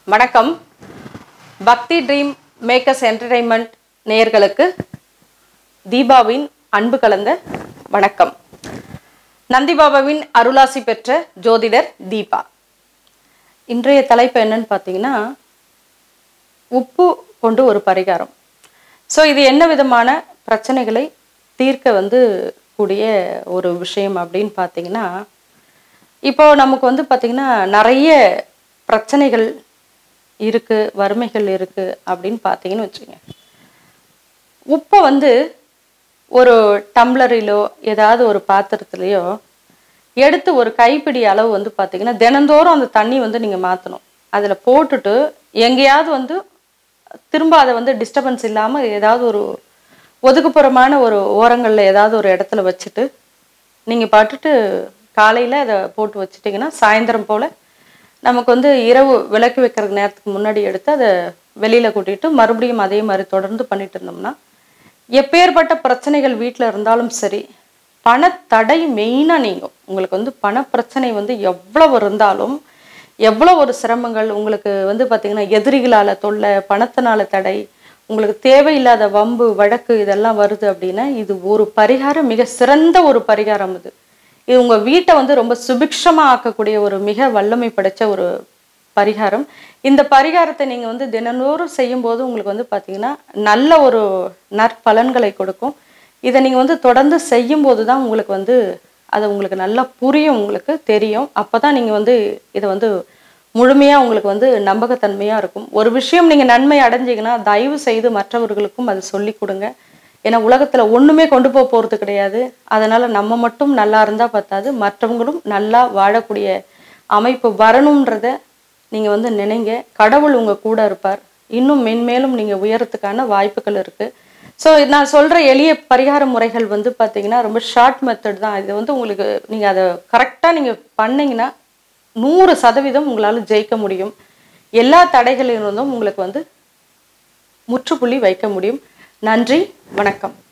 வணக்கம் பக்தி dream makers entertainment நேயர்களுக்கு தீபாவின் அன்பு கலந்த வணக்கம் நந்திபாபாவின் அருளாசி பெற்ற ஜோதிடர் தீபா இன்றைய தலைப்பு என்னன்னு பார்த்தீங்கன்னா உப்பு கொண்டு ஒரு பரிகாரம் ஸோ இது என்ன விதமான பிரச்சனைகளை தீர்க்க வந்து கூடிய ஒரு விஷயம் அப்படின்னு பார்த்தீங்கன்னா இப்போ நமக்கு வந்து பார்த்திங்கன்னா நிறைய பிரச்சனைகள் இருக்கு வறுமைகள் இருக்கு அப்படின்னு பார்த்தீங்கன்னு வச்சுங்க உப்பை வந்து ஒரு டம்ளரிலோ ஏதாவது ஒரு பாத்திரத்துலையோ எடுத்து ஒரு கைப்பிடி அளவு வந்து பார்த்தீங்கன்னா தினந்தோறும் அந்த தண்ணி வந்து நீங்கள் மாற்றணும் அதில் போட்டுட்டு எங்கேயாவது வந்து திரும்ப அதை வந்து டிஸ்டர்பன்ஸ் இல்லாமல் ஏதாவது ஒரு ஒதுக்குப்புறமான ஒரு ஓரங்களில் ஏதாவது ஒரு இடத்துல வச்சுட்டு நீங்கள் பாட்டுட்டு காலையில் அதை போட்டு வச்சிட்டிங்கன்னா சாயந்தரம் போல் நமக்கு வந்து இரவு விளக்கு வைக்கிற நேரத்துக்கு முன்னாடி எடுத்து அதை வெளியில் கூட்டிட்டு மறுபடியும் அதே மாதிரி தொடர்ந்து பண்ணிட்டு இருந்தோம்னா எப்பேற்பட்ட பிரச்சனைகள் வீட்டில் இருந்தாலும் சரி பணத்தடை மெயினாக நீங்கும் உங்களுக்கு வந்து பண பிரச்சனை வந்து எவ்வளவு இருந்தாலும் எவ்வளோ ஒரு சிரமங்கள் உங்களுக்கு வந்து பார்த்தீங்கன்னா எதிரிகளால் தொல்லை பணத்தினால தடை உங்களுக்கு தேவையில்லாத வம்பு வழக்கு இதெல்லாம் வருது அப்படின்னா இது ஒரு பரிகாரம் மிக சிறந்த ஒரு பரிகாரம் இது இது உங்கள் வீட்டை வந்து ரொம்ப சுபிக்ஷமாக ஆக்கக்கூடிய ஒரு மிக வல்லமை படைச்ச ஒரு பரிகாரம் இந்த பரிகாரத்தை நீங்கள் வந்து தினந்தோறும் செய்யும்போது உங்களுக்கு வந்து பார்த்தீங்கன்னா நல்ல ஒரு நற்பலன்களை கொடுக்கும் இதை நீங்கள் வந்து தொடர்ந்து செய்யும்போது தான் உங்களுக்கு வந்து அது உங்களுக்கு நல்லா புரியும் உங்களுக்கு தெரியும் அப்போ தான் நீங்கள் வந்து இதை வந்து முழுமையாக உங்களுக்கு வந்து நம்பகத்தன்மையாக இருக்கும் ஒரு விஷயம் நீங்கள் நன்மை அடைஞ்சீங்கன்னா தயவு செய்து மற்றவர்களுக்கும் அதை சொல்லி கொடுங்க ஏன்னா உலகத்தில் ஒன்றுமே கொண்டு போக போகிறது கிடையாது அதனால் நம்ம மட்டும் நல்லா இருந்தால் பத்தாது மற்றவங்களும் நல்லா வாழக்கூடிய அமைப்பு வரணுன்றத நீங்கள் வந்து நினைங்க கடவுள் உங்கள் கூட இருப்பார் இன்னும் மென்மேலும் நீங்கள் உயரத்துக்கான வாய்ப்புகள் இருக்குது ஸோ நான் சொல்கிற எளிய பரிகார முறைகள் வந்து பார்த்தீங்கன்னா ரொம்ப ஷார்ட் மெத்தட் தான் இது வந்து உங்களுக்கு நீங்கள் அதை கரெக்டாக நீங்கள் பண்ணீங்கன்னா நூறு சதவீதம் உங்களால் ஜெயிக்க முடியும் எல்லா தடைகளிலிருந்தும் உங்களுக்கு வந்து முற்றுப்புள்ளி வைக்க முடியும் நன்றி வணக்கம்